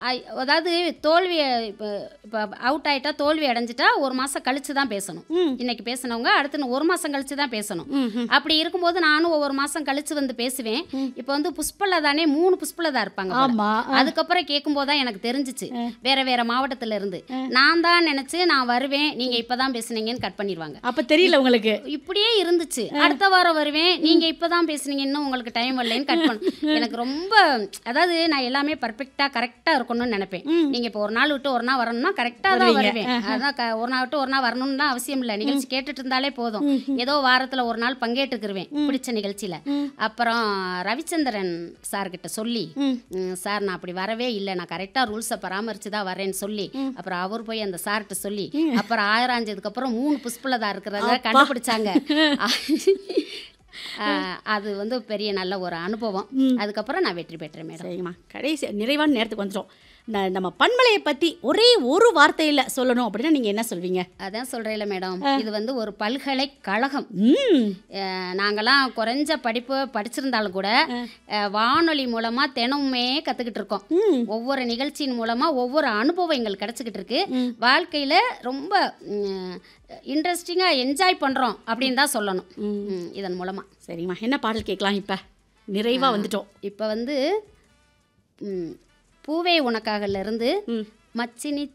ஐ- அதாவது தோல்வி இப்போ இப்போ அவுட் ஆயிட்டா தோல்வி அடைஞ்சிட்டா ஒரு மாதம் கழிச்சு தான் பேசணும் ம். இன்னைக்கு பேசினவங்க அடுத்து இன்னும் ஒரு மாதம் கழிச்சு தான் பேசணும் ம், ம். அப்படி இருக்கும்போது நானும் ஒவ்வொரு மாதம் கழிச்சு வந்து பேசுவேன் இப்போ வந்து புஷ்பலா தானே மூணு புஷ்பலதா இருப்பாங்க போல. ஆமா அதுக்கப்புறம் கேட்கும்போது தான் எனக்கு தெரிஞ்சிச்சு வேற வேற மாவட்டத்துல இருந்து நான் தான் நினைச்சு நான் வருவேன் நீங்க இப்பதான் பேசுனீங்கன்னு கட் பண்ணிடுவாங்க அப்ப தெரியல உங்களுக்கு இப்படியே இருந்துச்சு அடுத்த வாரம் வருவேன் நீங்க இப்பதான் பேசுனீங்க இன்னும் உங்களுக்கு டைம் வரலன்னு கட் பண்ண எனக்கு ரொம்ப அதாவது நான் எல்லாமே பர்ஃபெக்டா கரெக்டா இருக்கணும்னு நினைப்பேன் நீங்க இப்போ ஒரு நாள் விட்டு ஒரு நாள் வரணும்னா கரெக்டா தான் வருவீங்க. வருவேன் அதான் க- ஒரு நாள் விட்டு ஒரு நாள் வரணும்னு அவசியம் இல்லை நிகழ்ச்சி கேட்டுட்டு இருந்தாலே போதும் ஏதோ வாரத்துல ஒரு நாள் பங்கேற்றுக்கிருவேன் பிடிச்ச நிகழ்ச்சியில அப்புறம் ரவிச்சந்திரன் சார் கிட்ட சொல்லி ம். ம், சார் நான் அப்படி வரவே இல்லை நான் கரெக்டாக ரூல்ஸை பராமரிச்சு தான் வரேன்னு சொல்லி அப்புறம் அவர் போய் அந்த சார்கிட்ட சொல்லி அப்புறம் ஆயிராஞ்சதுக்கு அப்புறம் மூணு புஷ்பலதா இருக்கிறத கண்டுபிடிச்சாங்க ஆ, அது வந்து பெரிய நல்ல ஒரு அனுபவம் அதுக்கப்புறம் நான் வெற்றி பெற்றேன் மேடம் சரிங்கம்மா கடைசி நிறைவான நேரத்துக்கு வந்துட்டோம் ந- நம்ம பண்பலையை பத்தி ஒரே ஒரு வார்த்தையில சொல்லணும் அப்படின்னா நீங்க என்ன சொல்வீங்க அதான் சொல்கிறேன்ல மேடம் இது வந்து ஒரு பல்கலைக்கழகம் ம் அஹ், நாங்கெல்லாம் குறைஞ்ச படிப்பு படிச்சிருந்தாலும் கூட அஹ், வானொலி மூலமாக தினமுமே கற்றுக்கிட்டு இருக்கோம் ம். ஒவ்வொரு நிகழ்ச்சியின் மூலமாக ஒவ்வொரு அனுபவம் எங்களுக்கு கிடச்சிக்கிட்டு இருக்கு வாழ்க்கையில் ரொம்ப இன்ட்ரெஸ்டிங்காக என்ஜாய் பண்ணுறோம் அப்படின்னு தான் சொல்லணும் ம், இதன் மூலமாக சரிம்மா என்ன பாடல் கேட்கலாம் இப்ப நிறைவா வந்துட்டோம் இப்போ வந்து ம், பூவே உனக்காகல இருந்து ம். மச்சினி